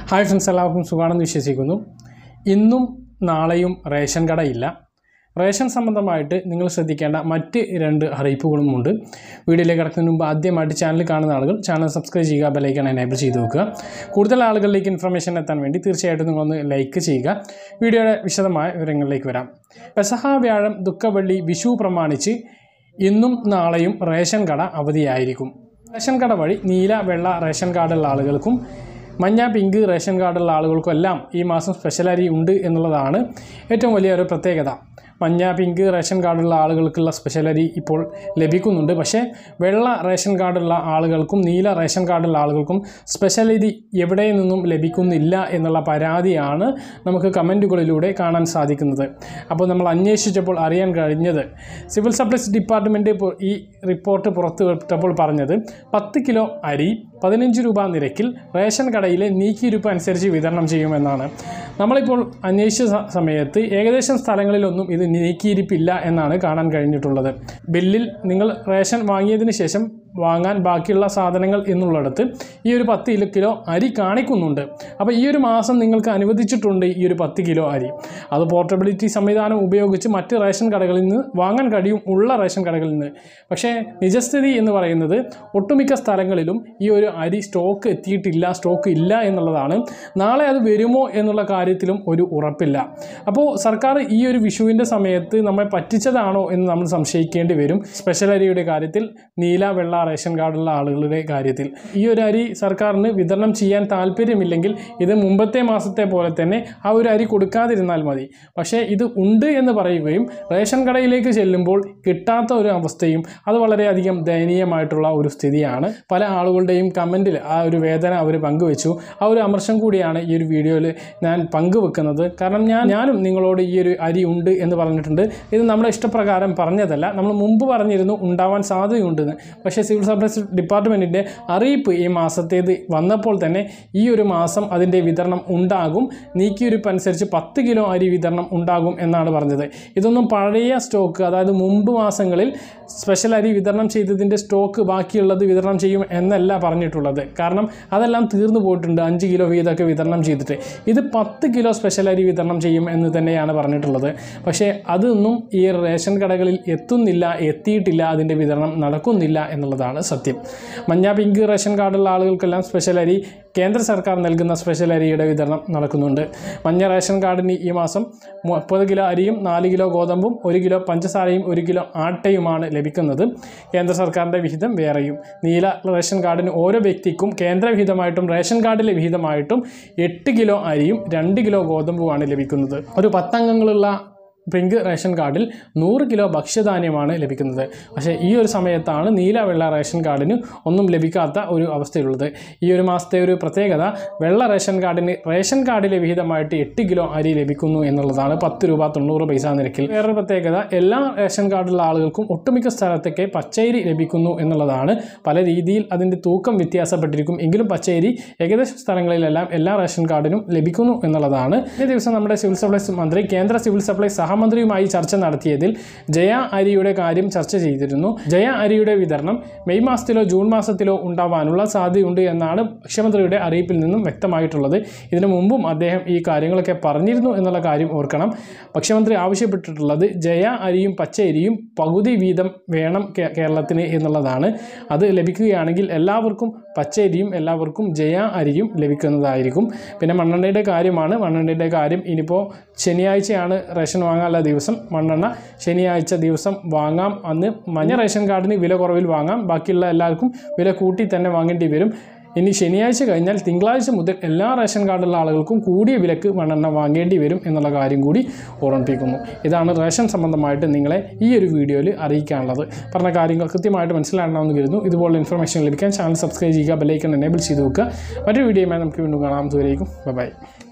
hi friends എല്ലാവർക്കും സുഖമാണെന്ന് വിശ്വസിക്കുന്നു ഇന്നും നാളെയും റേഷൻ കടയില്ല റേഷൻ സംബന്ധമായിട്ട് നിങ്ങൾ ശ്രദ്ധിക്കേണ്ട മറ്റ് രണ്ട് അറിയിപ്പുകളുമുണ്ട് വീഡിയോയിലേക്ക് കിടക്കുന്നതിന് മുമ്പ് ആദ്യമായിട്ട് ചാനൽ കാണുന്ന ആളുകൾ ചാനൽ സബ്സ്ക്രൈബ് ചെയ്യുക ബെലൈക്കൺ എനേബിൾ ചെയ്ത് വെക്കുക കൂടുതൽ ആളുകളിലേക്ക് ഇൻഫർമേഷൻ എത്താൻ വേണ്ടി തീർച്ചയായിട്ടും നിങ്ങളൊന്ന് ലൈക്ക് ചെയ്യുക വീഡിയോയുടെ വിശദമായ വിവരങ്ങളിലേക്ക് വരാം പെസഹ വ്യാഴം ദുഃഖവെള്ളി വിഷു പ്രമാണിച്ച് ഇന്നും നാളെയും റേഷൻ കട അവധിയായിരിക്കും റേഷൻ കട വഴി നീല വെള്ള റേഷൻ കാർഡുള്ള ആളുകൾക്കും മഞ്ഞ പിങ്ക് റേഷൻ കാർഡുള്ള ആളുകൾക്കും എല്ലാം ഈ മാസം സ്പെഷ്യൽ അരി ഉണ്ട് എന്നുള്ളതാണ് ഏറ്റവും വലിയ ഒരു പ്രത്യേകത മഞ്ഞ പിങ്ക് റേഷൻ കാർഡുള്ള ആളുകൾക്കുള്ള സ്പെഷ്യൽ അരി ഇപ്പോൾ ലഭിക്കുന്നുണ്ട് പക്ഷേ വെള്ള റേഷൻ കാർഡുള്ള ആളുകൾക്കും നീല റേഷൻ കാർഡുള്ള ആളുകൾക്കും സ്പെഷ്യൽ അരി എവിടെ നിന്നും ലഭിക്കുന്നില്ല എന്നുള്ള പരാതിയാണ് നമുക്ക് കമൻറ്റുകളിലൂടെ കാണാൻ സാധിക്കുന്നത് അപ്പോൾ നമ്മൾ അന്വേഷിച്ചപ്പോൾ അറിയാൻ കഴിഞ്ഞത് സിവിൽ സപ്ലൈസ് ഡിപ്പാർട്ട്മെൻറ്റ് ഇപ്പോൾ ഈ റിപ്പോർട്ട് പുറത്തുവിട്ടപ്പോൾ പറഞ്ഞത് പത്ത് കിലോ അരി പതിനഞ്ച് രൂപ നിരക്കിൽ റേഷൻ കടയിലെ നീക്കിയിരുപ്പ് അനുസരിച്ച് വിതരണം ചെയ്യുമെന്നാണ് നമ്മളിപ്പോൾ അന്വേഷിച്ച സ- സമയത്ത് ഏകദേശം സ്ഥലങ്ങളിലൊന്നും ഇത് നീക്കിയിരിപ്പില്ല എന്നാണ് കാണാൻ കഴിഞ്ഞിട്ടുള്ളത് ബില്ലിൽ നിങ്ങൾ റേഷൻ വാങ്ങിയതിന് ശേഷം വാങ്ങാൻ ബാക്കിയുള്ള സാധനങ്ങൾ എന്നുള്ളിടത്ത് ഈ ഒരു പത്ത് കിലോ കിലോ അരി കാണിക്കുന്നുണ്ട് അപ്പോൾ ഈ ഒരു മാസം നിങ്ങൾക്ക് അനുവദിച്ചിട്ടുണ്ട് ഈ ഒരു പത്ത് കിലോ അരി അത് പോർട്ടബിലിറ്റി സംവിധാനം ഉപയോഗിച്ച് മറ്റ് റേഷൻ കടകളിൽ നിന്ന് വാങ്ങാൻ കഴിയും ഉള്ള റേഷൻ കടകളിൽ നിന്ന് പക്ഷേ നിജസ്ഥിതി എന്ന് പറയുന്നത് ഒട്ടുമിക്ക സ്ഥലങ്ങളിലും ഈ ഒരു അരി സ്റ്റോക്ക് എത്തിയിട്ടില്ല സ്റ്റോക്ക് ഇല്ല എന്നുള്ളതാണ് നാളെ അത് വരുമോ എന്നുള്ള കാര്യത്തിലും ഒരു ഉറപ്പില്ല അപ്പോൾ സർക്കാർ ഈ ഒരു വിഷുവിൻ്റെ സമയത്ത് നമ്മെ പറ്റിച്ചതാണോ എന്ന് നമ്മൾ സംശയിക്കേണ്ടി വരും സ്പെഷ്യൽ അരിയുടെ കാര്യത്തിൽ നീല വെള്ള റേഷൻ കാർഡുള്ള ആളുകളുടെ കാര്യത്തിൽ ഈ ഒരു അരി സർക്കാരിന് വിതരണം ചെയ്യാൻ താല്പര്യമില്ലെങ്കിൽ ഇത് മുമ്പത്തെ മാസത്തെ പോലെ തന്നെ ആ ഒരു അരി കൊടുക്കാതിരുന്നാൽ മതി പക്ഷേ ഇത് ഉണ്ട് എന്ന് പറയുകയും റേഷൻ കടയിലേക്ക് ചെല്ലുമ്പോൾ കിട്ടാത്ത ഒരു അവസ്ഥയും അത് വളരെയധികം ദയനീയമായിട്ടുള്ള ഒരു സ്ഥിതിയാണ് പല ആളുകളുടെയും കമൻറ്റിൽ ആ ഒരു വേദന അവർ പങ്കുവെച്ചു ആ ഒരു അമർഷം കൂടിയാണ് ഈ ഒരു വീഡിയോയിൽ ഞാൻ പങ്കുവെക്കുന്നത് കാരണം ഞാൻ ഞാനും നിങ്ങളോട് ഈ ഒരു അരി ഉണ്ട് എന്ന് പറഞ്ഞിട്ടുണ്ട് ഇത് നമ്മുടെ ഇഷ്ടപ്രകാരം പറഞ്ഞതല്ല നമ്മൾ മുമ്പ് പറഞ്ഞിരുന്നു ഉണ്ടാവാൻ സാധ്യതയുണ്ടെന്ന് പക്ഷേ സിവിൽ സപ്ലൈസ് ഡിപ്പാർട്ട്മെൻറ്റിൻ്റെ അറിയിപ്പ് ഈ മാസത്തേത് വന്നപ്പോൾ തന്നെ ഈ ഒരു മാസം അതിൻ്റെ വിതരണം ഉണ്ടാകും നീക്കിയിരുപ്പ് അനുസരിച്ച് പത്ത് കിലോ അരി വിതരണം ഉണ്ടാകും എന്നാണ് പറഞ്ഞത് ഇതൊന്നും പഴയ സ്റ്റോക്ക് അതായത് മുമ്പ് മാസങ്ങളിൽ സ്പെഷ്യൽ അരി വിതരണം ചെയ്തതിൻ്റെ സ്റ്റോക്ക് ബാക്കിയുള്ളത് വിതരണം ചെയ്യും എന്നല്ല പറഞ്ഞിട്ടുള്ളത് കാരണം അതെല്ലാം തീർന്നു പോയിട്ടുണ്ട് അഞ്ച് കിലോ വീതമൊക്കെ വിതരണം ചെയ്തിട്ട് ഇത് പത്ത് കിലോ സ്പെഷ്യൽ അരി വിതരണം ചെയ്യും എന്ന് തന്നെയാണ് പറഞ്ഞിട്ടുള്ളത് പക്ഷേ അതൊന്നും ഈ റേഷൻ കടകളിൽ എത്തുന്നില്ല എത്തിയിട്ടില്ല അതിൻ്റെ വിതരണം നടക്കുന്നില്ല എന്നുള്ളതാണ് സത്യം മഞ്ഞ പിങ്ക് റേഷൻ കാർഡുള്ള ആളുകൾക്കെല്ലാം സ്പെഷ്യൽ അരി കേന്ദ്ര സർക്കാർ നൽകുന്ന സ്പെഷ്യൽ അരിയുടെ വിതരണം നടക്കുന്നുണ്ട് മഞ്ഞ റേഷൻ കാർഡിന് ഈ മാസം മുപ്പത് കിലോ അരിയും നാല് കിലോ ഗോതമ്പും ഒരു കിലോ പഞ്ചസാരയും ഒരു കിലോ ആട്ടയുമാണ് ലഭിക്കുന്നത് കേന്ദ്ര സർക്കാരിൻ്റെ വിഹിതം വേറെയും നീല റേഷൻ കാർഡിന് ഓരോ വ്യക്തിക്കും കേന്ദ്ര വിഹിതമായിട്ടും റേഷൻ കാർഡിലെ വിഹിതമായിട്ടും എട്ട് കിലോ അരിയും രണ്ട് കിലോ ഗോതമ്പുമാണ് ലഭിക്കുന്നത് ഒരു പത്തംഗങ്ങളുള്ള പിങ്ക് റേഷൻ കാർഡിൽ നൂറ് കിലോ ഭക്ഷ്യധാന്യമാണ് ലഭിക്കുന്നത് പക്ഷേ ഈ ഒരു സമയത്താണ് നീല വെള്ള റേഷൻ കാർഡിന് ഒന്നും ലഭിക്കാത്ത ഒരു അവസ്ഥയുള്ളത് ഈ ഒരു മാസത്തെ ഒരു പ്രത്യേകത വെള്ള റേഷൻ കാർഡിന് റേഷൻ കാർഡിലെ വിഹിതമായിട്ട് എട്ട് കിലോ അരി ലഭിക്കുന്നു എന്നുള്ളതാണ് പത്ത് രൂപ തൊണ്ണൂറ് പൈസ നിരക്കിൽ വേറൊരു പ്രത്യേകത എല്ലാ റേഷൻ കാർഡുള്ള ആളുകൾക്കും ഒട്ടുമിക്ക സ്ഥലത്തൊക്കെ പച്ചരി ലഭിക്കുന്നു എന്നുള്ളതാണ് പല രീതിയിൽ അതിൻ്റെ തൂക്കം വ്യത്യാസപ്പെട്ടിരിക്കും എങ്കിലും പച്ചരി ഏകദേശം സ്ഥലങ്ങളിലെല്ലാം എല്ലാ റേഷൻ കാർഡിനും ലഭിക്കുന്നു എന്നുള്ളതാണ് ഈ ദിവസം നമ്മുടെ സിവിൽ സപ്ലൈസ് മന്ത്രി കേന്ദ്ര സിവിൽ സപ്ലൈസ് സഹമന്ത്രിയുമായി ചർച്ച നടത്തിയതിൽ ജയ അരിയുടെ കാര്യം ചർച്ച ചെയ്തിരുന്നു ജയ അരിയുടെ വിതരണം മെയ് മാസത്തിലോ ജൂൺ മാസത്തിലോ ഉണ്ടാവാനുള്ള സാധ്യതയുണ്ട് എന്നാണ് ഭക്ഷ്യമന്ത്രിയുടെ അറിയിപ്പിൽ നിന്നും വ്യക്തമായിട്ടുള്ളത് ഇതിനു മുമ്പും അദ്ദേഹം ഈ കാര്യങ്ങളൊക്കെ പറഞ്ഞിരുന്നു എന്നുള്ള കാര്യം ഓർക്കണം ഭക്ഷ്യമന്ത്രി ആവശ്യപ്പെട്ടിട്ടുള്ളത് ജയ അരിയും പച്ച അരിയും പകുതി വീതം വേണം കേ- കേരളത്തിന് എന്നുള്ളതാണ് അത് ലഭിക്കുകയാണെങ്കിൽ എല്ലാവർക്കും പച്ചരിയും എല്ലാവർക്കും ജയ അരിയും ലഭിക്കുന്നതായിരിക്കും പിന്നെ മണ്ണെണ്ണയുടെ കാര്യമാണ് മണ്ണെണ്ണയുടെ കാര്യം ഇനിയിപ്പോൾ ശനിയാഴ്ചയാണ് റേഷൻ വാങ്ങാനുള്ള ദിവസം മണ്ണെണ്ണ ശനിയാഴ്ച ദിവസം വാങ്ങാം അന്ന് മഞ്ഞ റേഷൻ കാർഡിന് വില കുറവിൽ വാങ്ങാം ബാക്കിയുള്ള എല്ലാവർക്കും വില കൂട്ടി തന്നെ വാങ്ങേണ്ടി വരും ഇനി ശനിയാഴ്ച കഴിഞ്ഞാൽ തിങ്കളാഴ്ച മുതൽ എല്ലാ റേഷൻ കാർഡുള്ള ആളുകൾക്കും കൂടിയ വിലക്ക് മണ്ണെണ്ണ വാങ്ങേണ്ടി വരും എന്നുള്ള കാര്യം കൂടി ഓർമ്മിപ്പിക്കുന്നു ഇതാണ് റേഷൻ സംബന്ധമായിട്ട് നിങ്ങളെ ഈ ഒരു വീഡിയോയിൽ അറിയിക്കാനുള്ളത് പറഞ്ഞ കാര്യങ്ങൾ കൃത്യമായിട്ട് മനസ്സിലാക്കണമെന്ന് കരുതുന്നു ഇതുപോലുള്ള ഇൻഫർമേഷൻ ലഭിക്കാൻ ചാനൽ സബ്സ്ക്രൈബ് ചെയ്യുക ബെല്ലൈക്കൺ എനേബിൾ ചെയ്ത് വെക്കുക മറ്റൊരു വീഡിയോയുമായി നമുക്ക് വീണ്ടും കാണാം ദൂരേക്കും ബൈ